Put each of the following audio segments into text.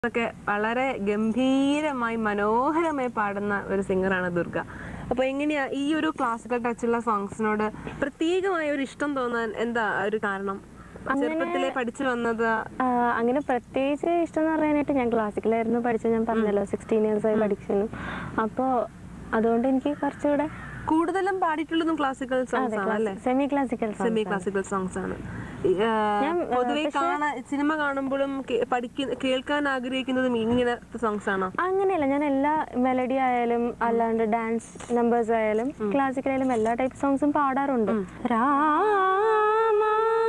ഒക്കെ വളരെ ഗംഭീരമായി മനോഹരമായി പാടുന്ന ഒരു സിംഗറാണ് ദുർഗ അപ്പൊ എങ്ങനെയാ ഈ ഒരു ക്ലാസിക്കൽ ടച്ചുള്ള സോങ്സിനോട് പ്രത്യേകമായ ഒരു ഇഷ്ടം തോന്നാൻ എന്താ ഒരു കാരണം ചെറുപ്പത്തിലെ പഠിച്ചു വന്നത് ആ, അങ്ങനെ പ്രത്യേകിച്ച് ഇഷ്ടം എന്ന് പറയാനായിട്ട് ഞാൻ ക്ലാസിക്കലായിരുന്നു പഠിച്ചത് ഞാൻ പറഞ്ഞല്ലോ സിക്സ്റ്റീൻ ഇയേഴ്സ് ആയി പഠിച്ചിരുന്നു അപ്പോൾ അതുകൊണ്ട് എനിക്ക് കുറച്ചുകൂടെ കൂടുതലും പാടിയിട്ടുള്ളതും ക്ലാസിക്കൽ സോങ്സ് ആണ് അല്ലേ semi classical semi classical songs ആണ് ഈ, ആ, പൊതുവെ കാണാൻ സിനിമ കാണുമ്പോഴും കേ- പഠിക്കുന്ന കേൾക്കാൻ ആഗ്രഹിക്കുന്നതും ഇങ്ങനത്തെ സോങ്സ് ആണോ അങ്ങനെയല്ല ഞാൻ എല്ലാ മെലഡി ആയാലും അല്ലാണ്ട് ഡാൻസ് നമ്പേഴ്സ് ആയാലും ക്ലാസിക്കൽ ആയാലും എല്ലാ ടൈപ്പ് സോങ്സും പാടാറുണ്ട് രാമ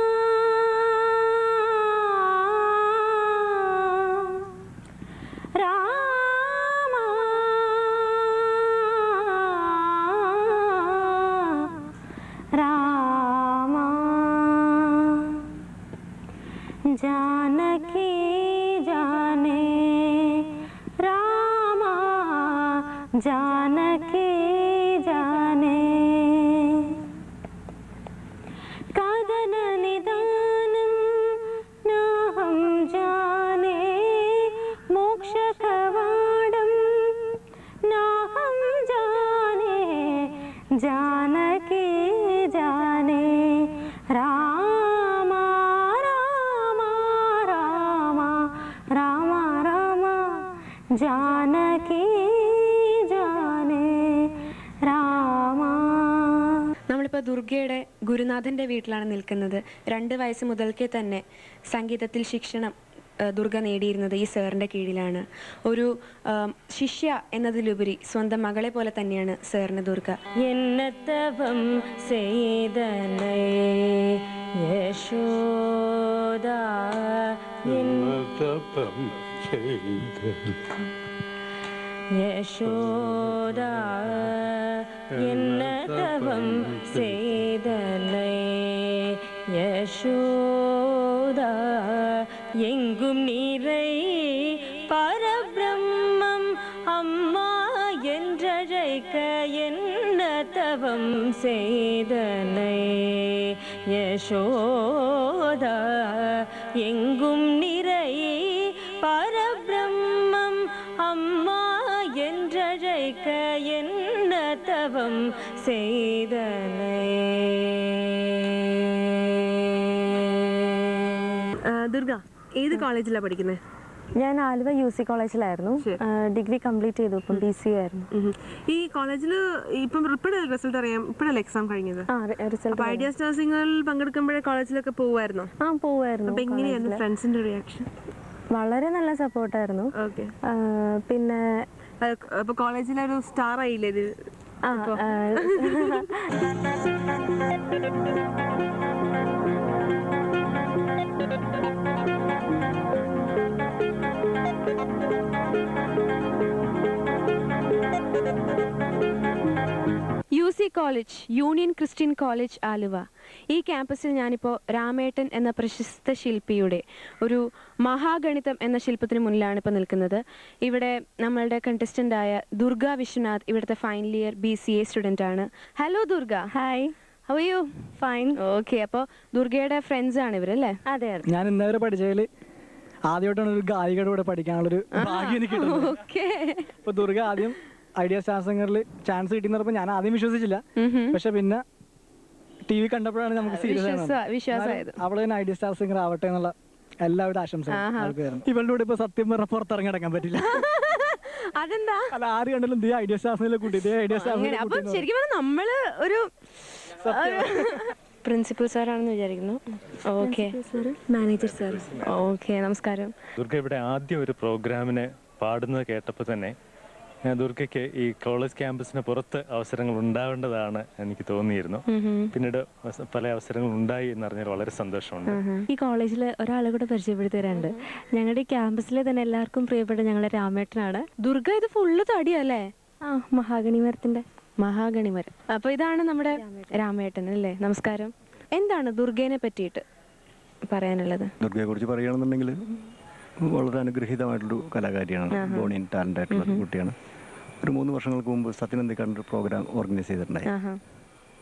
രാമ രാമ जानकी जाने रामा जानकी जाने कदन निदानं नाहं जाने मोक्षकवाडं नाहं जाने जानकी जाने राम राम राम राम राम जानकी जाने राम നമ്മളിപ്പോൾ ദുർഗയുടെ ഗുരുനാഥന്റെ വീട്ടിലാണ് നിൽക്കുന്നത് രണ്ട് വയസ്സ് മുതൽക്കേ തന്നെ സംഗീതത്തിൽ ശിക്ഷണം ആ, ദുർഗ നേടിയിരുന്നത് ഈ സാറിന്റെ കീഴിലാണ് ഒരു ആ, ശിഷ്യ എന്നതിലുപരി സ്വന്തം മകളെ പോലെ തന്നെയാണ് സാറിന് ദുർഗ എന്നത്തവം ചെയ്തനേ യശോദ തപം ചെയ്ത് യശോദ എന്നതവം ചെയ്തനേ யசோத எங்கும் நீரை பரபிரம்மம் அம்மா என்றழைக்க என்ன தவம் செய்தனை யசோத எங்கும் நிறை பரபிரம்மம் அம்மா என்றழைக்க என்ன தவம் செய்தனை ആ, ദുർഗ ഏത് കോളേജിലാ പഠിക്കുന്നത് ഞാൻ ആലുവ യു സി കോളേജിലായിരുന്നു ശരി. ഡിഗ്രി കംപ്ലീറ്റ് ചെയ്തു ഇപ്പം ബി സി ആയിരുന്നു ഈ കോളേജിൽ ഇപ്പം ഇപ്പോഴല്ലേ റിസൾട്ട് അറിയാം ഇപ്പോഴല്ലേ എക്സാം കഴിഞ്ഞത് ആ റിസൾട്ട് അപ്പൊ ഐഡിയ സ്റ്റാർ സിംഗറിൽ പങ്കെടുക്കുമ്പോഴേ കോളേജിലൊക്കെ പോവായിരുന്നോ ആ പോവായിരുന്നു അപ്പൊ എങ്ങനെയായിരുന്നു ഫ്രണ്ട്സിന്റെ റിയാക്ഷൻ വളരെ നല്ല സപ്പോർട്ടായിരുന്നു ഓക്കെ പിന്നെ അപ്പൊ കോളേജിലെ ഒരു സ്റ്റാർ ആയില്ലേ ഇത് ആ ആ, U C college union Christian college Aluva ഈ ക്യാമ്പസിൽ ഞാനിപ്പോൾ രാമേട്ടൻ എന്ന പ്രശസ്ത ശില്പിയുടെ ഒരു മഹാഗണിതം എന്ന ശില്പത്തിന് മുന്നിലാണ് ഇപ്പോൾ നിൽക്കുന്നത് ഇവിടെ നമ്മളുടെ contestant ആയ ദുർഗ വിശ്വനാഥ് ഇവിടുത്തെ ഫൈനൽ ഇയർ ബി സി എ സ്റ്റുഡൻ്റ് ആണ് hello Durga hi how you fine okay അപ്പോൾ ദുർഗയുടെ ഫ്രണ്ട്സ് ആണ് ഇവരല്ലേ അതെ അതെ ഞാൻ ഇന്നവരെ പഠിച്ചതിൽ ആദ്യമായിട്ടാണ് ഒരു ഗായികയുടെ കൂടെ പഠിക്കാനുള്ളൊരു ഭാഗ്യം എനിക്ക് കിട്ടുന്നത് ഓക്കെ ഇപ്പൊ ദുർഗ ആദ്യം ഐഡിയ സ്റ്റാർ സിംഗറിൽ ചാൻസ് കിട്ടിയെന്ന് ഞാൻ ആദ്യം വിശ്വസിച്ചില്ല പക്ഷെ പിന്നെ ടി വി കണ്ടപ്പോഴാണ് നമുക്ക് സീരിയസ് വിശ്വാസ- വിശ്വാസമായത്. അവള് തന്നെ ഐഡിയ സ്റ്റാർ സിംഗർ ആവട്ടെ എന്നുള്ള എല്ലാവരുടെ ആശംസ ഇവളുടെ കൂടെ ഇപ്പൊ സത്യം പറഞ്ഞ പുറത്തിറങ്ങി നടക്കാൻ പറ്റില്ല അതെന്താ അല്ല ആര് കണ്ടാലും ദേ ഐഡിയ സ്റ്റാർ സിംഗറിലെ കുട്ടി ദേ ഐഡിയ സ്റ്റാർ അങ്ങനെ അപ്പൊ ശരിക്കും പറഞ്ഞാൽ നമ്മള് ഒരു പ്രിൻസിപ്പൽ സാറാണെന്ന് വിചാരിക്കുന്നു ഓക്കെ മാനേജർ സാർ ഓക്കെ നമസ്കാരം ദുർഗ ഇവിടെ ആദ്യം ഒരു പ്രോഗ്രാമിന് പാടുന്നത് കേട്ടപ്പോൾ തന്നെ ഞാൻ ദുർഗയ്ക്ക് ഈ കോളേജ് ക്യാമ്പസിന് പുറത്ത് അവസരങ്ങൾ ഉണ്ടാവേണ്ടതാണ് എനിക്ക് തോന്നിയിരുന്നു പിന്നീട് അവസ- പല അവസരങ്ങൾ ഉണ്ടായി എന്നറിഞ്ഞാൽ വളരെ സന്തോഷമുണ്ട് ഈ കോളേജിൽ ഒരാളെ കൂടെ പരിചയപ്പെടുത്തി തരാനുണ്ട് ഞങ്ങളുടെ ഈ ക്യാമ്പസിലെ തന്നെ എല്ലാവർക്കും പ്രിയപ്പെട്ട ഞങ്ങളുടെ രാമേട്ടനാണ് ദുർഗ ഇത് ഫുള്ള് തടിയല്ലേ ആ മഹാഗണി മരത്തിന്റെ മഹാഗണിമരം അപ്പൊ ഇതാണ് നമ്മുടെ രാമേട്ടൻ അല്ലേ നമസ്കാരം എന്താണ് ദുർഗേനെ പറ്റിയിട്ട് പറയാനുള്ളത് ദുർഗയെ കുറിച്ച് പറയുകയാണെന്നുണ്ടെങ്കിൽ വളരെ അനുഗ്രഹീതമായിട്ടുള്ളൊരു കലാകാരിയാണ് ബോണിയൻ ടാലൻ്റ് ആയിട്ടുള്ള ഒരു കുട്ടിയാണ് ഒരു മൂന്ന് വർഷങ്ങൾക്ക് മുമ്പ് സത്യനന്ദിക്കാണ്ട് ഒരു പ്രോഗ്രാം ഓർഗനൈസ് ചെയ്തിട്ടുണ്ടായി ആഹാ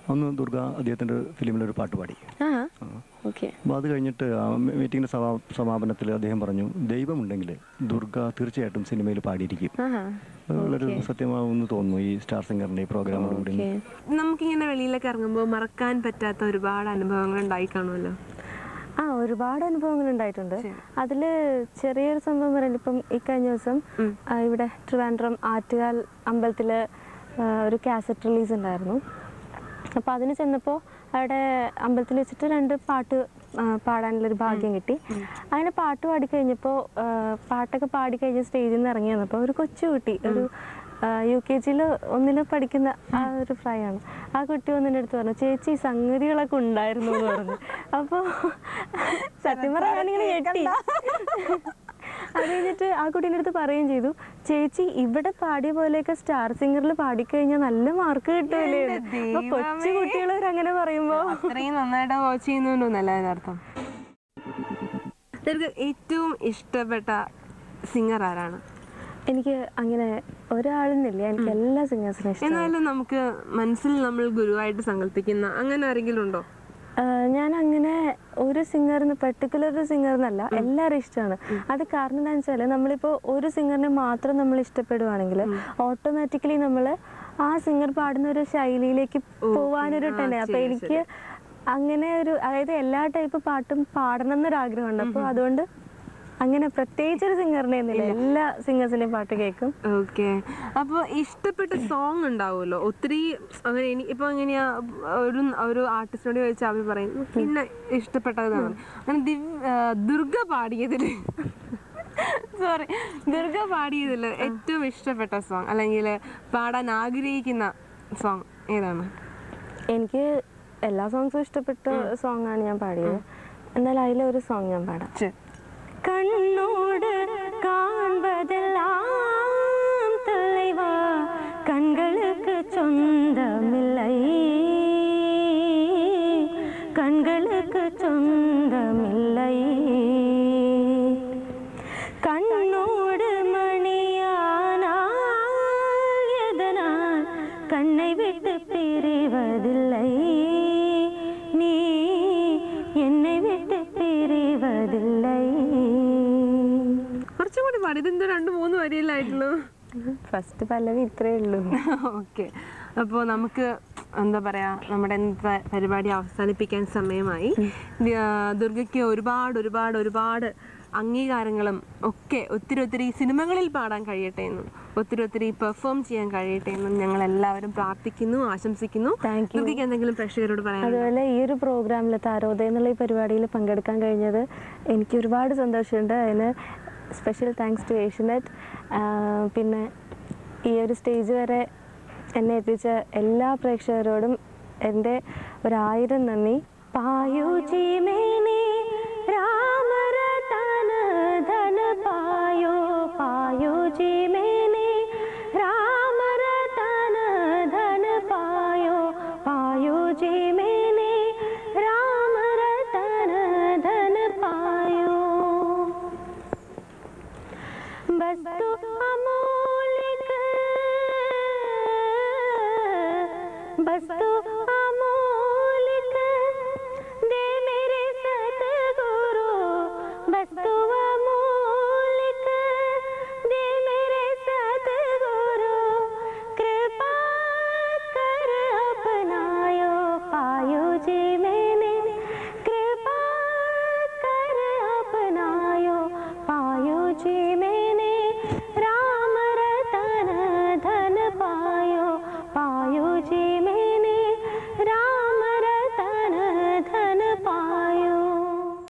അന്ന് ദുർഗ അദ്ദേഹത്തിൻ്റെ ഫിലിമിലൊരു പാട്ട് പാടി ആ ഓക്കെ അപ്പോൾ അത് കഴിഞ്ഞിട്ട് ആ മീറ്റിങ്ങിൻ്റെ സമാ സമാപനത്തിൽ അദ്ദേഹം പറഞ്ഞു ദൈവമുണ്ടെങ്കിൽ ദുർഗ തീർച്ചയായിട്ടും സിനിമയിൽ പാടിയിരിക്കും ആഹാ അത് വളരെ സത്യമാവുമെന്ന് തോന്നുന്നു ഈ സ്റ്റാർ സിംഗറിൻ്റെ ഈ പ്രോഗ്രാമോടുകൂടി ഓക്കെ നമുക്കിങ്ങനെ വെളിയിലൊക്കെ ഇറങ്ങുമ്പോൾ മറക്കാൻ പറ്റാത്ത ഒരുപാട് അനുഭവങ്ങൾ ഉണ്ടായി കാണുമല്ലോ ആ ഒരുപാട് അനുഭവങ്ങൾ ഉണ്ടായിട്ടുണ്ട് അതിൽ ചെറിയൊരു സംഭവം പറയുന്നത് ഇപ്പം ഈ കഴിഞ്ഞ ദിവസം ആ, ഇവിടെ ട്രിവാൻഡ്രം ആറ്റുകാൽ അമ്പലത്തിൽ ഒരു കാസറ്റ് റിലീസ് ഉണ്ടായിരുന്നു അപ്പോൾ അതിന് ചെന്നപ്പോൾ അവിടെ അമ്പലത്തിൽ വെച്ചിട്ട് രണ്ട് പാട്ട് ആ, പാടാനുള്ളൊരു ഭാഗ്യം കിട്ടി അങ്ങനെ പാട്ട് പാടി കഴിഞ്ഞപ്പോൾ പാട്ടൊക്കെ പാടി കഴിഞ്ഞ് സ്റ്റേജിൽ നിന്ന് ഇറങ്ങി വന്നപ്പോൾ ഒരു കൊച്ചു കുട്ടി ഒരു യു കെ ജിയിൽ ഒന്നിൽ പഠിക്കുന്ന ആ ഒരു പ്രായമാണ് ആ കുട്ടി വന്നിൻ്റെ അടുത്ത് പറഞ്ഞു ചേച്ചി സംഗതികളൊക്കെ ഉണ്ടായിരുന്നു എന്ന് പറഞ്ഞു അപ്പോൾ സത്യം പറയാൻ ഞാനിങ്ങനെ ഞെട്ടി അത് കഴിഞ്ഞിട്ട് ആ കുട്ടീൻ്റെ അടുത്ത് പറയുകയും ചെയ്തു ചേച്ചി ഇവിടെ പാടിയ പോലെയൊക്കെ സ്റ്റാർ സിംഗറിൽ പാടിക്കഴിഞ്ഞാൽ നല്ല മാർക്ക് കിട്ടുമല്ലേ എന്ന്." അപ്പൊ കൊച്ചു കുട്ടികൾ അങ്ങനെ പറയുമ്പോ അത്രയും നന്നായിട്ട് വാച്ച് ചെയ്യുന്നുണ്ടെന്നല്ല അതിനർത്ഥം നിനക്ക് ഏറ്റവും ഇഷ്ടപ്പെട്ട സിംഗർ ആരാണ് എനിക്ക് അങ്ങനെ ഒരാളെന്നില്ല എനിക്ക് എല്ലാ സിംഗേഴ്സിനും ഇഷ്ടം എന്നാലും നമുക്ക് മനസ്സിൽ നമ്മൾ ഗുരുവായിട്ട് സങ്കല്പിക്കുന്ന അങ്ങനെ ആരെങ്കിലും ഉണ്ടോ ഞാൻ അങ്ങനെ ഒരു സിംഗറിന് പെർട്ടിക്കുലർ ഒരു സിംഗർ എന്നല്ല എല്ലാവരും ഇഷ്ടമാണ് അത് കാരണം എന്താണെന്ന് വെച്ചാൽ നമ്മളിപ്പോൾ ഒരു സിംഗറിനെ മാത്രം നമ്മൾ ഇഷ്ടപ്പെടുവാണെങ്കിൽ ഓട്ടോമാറ്റിക്കലി നമ്മൾ ആ സിംഗർ പാടുന്ന ഒരു ശൈലിയിലേക്ക് പോവാനൊരു ടെൻഡൻ അപ്പൊ എനിക്ക് അങ്ങനെ ഒരു അതായത് എല്ലാ ടൈപ്പ് പാട്ടും പാടണം എന്നൊരാഗ്രഹമുണ്ട് അപ്പോൾ അതുകൊണ്ട് അങ്ങനെ പ്രത്യേകിച്ച് ഒരു സിംഗറിനെ ഒന്നുമില്ല എല്ലാ സിംഗേഴ്സിന്റെയും പാട്ട് കേൾക്കും ഓക്കെ അപ്പോൾ ഇഷ്ടപ്പെട്ട സോങ് ഉണ്ടാവുമല്ലോ ഒത്തിരി അങ്ങനെ ഇനി ഇപ്പൊ എങ്ങനെയാ ഒരു ഒരു ആർട്ടിസ്റ്റിനോട് ചോദിച്ചാൽ അവർ പറയും പിന്നെ ഇഷ്ടപ്പെട്ടതാണ് അങ്ങനെ ദിവ്യ ആ, ദുർഗ പാടിയതിൽ സോറി ദുർഗ പാടിയതിൽ ഏറ്റവും ഇഷ്ടപ്പെട്ട സോങ് അല്ലെങ്കിൽ പാടാൻ ആഗ്രഹിക്കുന്ന സോങ് ഏതാണ് എനിക്ക് എല്ലാ സോങ്സും ഇഷ്ടപ്പെട്ട സോങ് ആണ് ഞാൻ പാടിയത് എന്നാൽ അതിലെ ഒരു സോങ് ഞാൻ പാടാം ശരി. கண்ணோடு காண்பதெல்லாம் தலைவா கண்களுக்கு சொந்தமில்லை கண்களுக்கு சொந்தமில்லை கண்ணோடு மணியானால் எதனால் கண்ணை விட்டு பிரிவதில்லை நீ என்னை விட்டு பிரிவதில்லை കുറച്ചും കൂടി പാടി ഇതെന്തോ രണ്ട് മൂന്ന് വരിയിലായിട്ടുള്ളൂ ഫസ്റ്റ് പല്ലവി ഇത്രയേ ഉള്ളൂ ഓക്കെ അപ്പോൾ നമുക്ക് എന്താ പറയാ നമ്മുടെ ഇന്നത്തെ പരിപാടി അവസാനിപ്പിക്കാൻ സമയമായി ദി- ആ, ദുർഗയ്ക്ക് ഒരുപാട് ഒരുപാട് ഒരുപാട് അംഗീകാരങ്ങളും ഒക്കെ ഒത്തിരി ഒത്തിരി സിനിമകളിൽ പാടാൻ കഴിയട്ടെ എന്നും ഒത്തിരി ഒത്തിരി പെർഫോം ചെയ്യാൻ കഴിയട്ടെ എന്നും ഞങ്ങൾ എല്ലാവരും പ്രാർത്ഥിക്കുന്നു ആശംസിക്കുന്നു Thank you. ദുർഗയ്ക്ക് എന്തെങ്കിലും പ്രേക്ഷകരോട് പറയാൻ അതുപോലെ ഈ ഒരു പ്രോഗ്രാമിൽ താരോദയം എന്നുള്ള ഈ പരിപാടിയിൽ പങ്കെടുക്കാൻ കഴിഞ്ഞത് എനിക്ക് ഒരുപാട് സന്തോഷമുണ്ട് അതിന് സ്പെഷ്യൽ താങ്ക്സ് ടു ഏഷ്യനെറ്റ് പിന്നെ ഈ ഒരു സ്റ്റേജ് വരെ എന്നെ എത്തിച്ച എല്ലാ പ്രേക്ഷകരോടും എൻ്റെ ഒരായിരം നന്ദി പായൂജി മേനെ രാമരതന ധന പായോ പായൂജി മേനെ രാമരതന ധന പായോ പായൂജി മേനെ രാമരതന ധന പായോ वस्तु अमूलिक वस्तु अमूलिक दे मेरे सतगुरु वस्तु अमूलिक दे मेरे सतगुरु कृपा कर अपनायो पायो जी मैंने कृपा कर अपनायो पायो जी मैंने राम रतन धन पायो पायो जी मैंने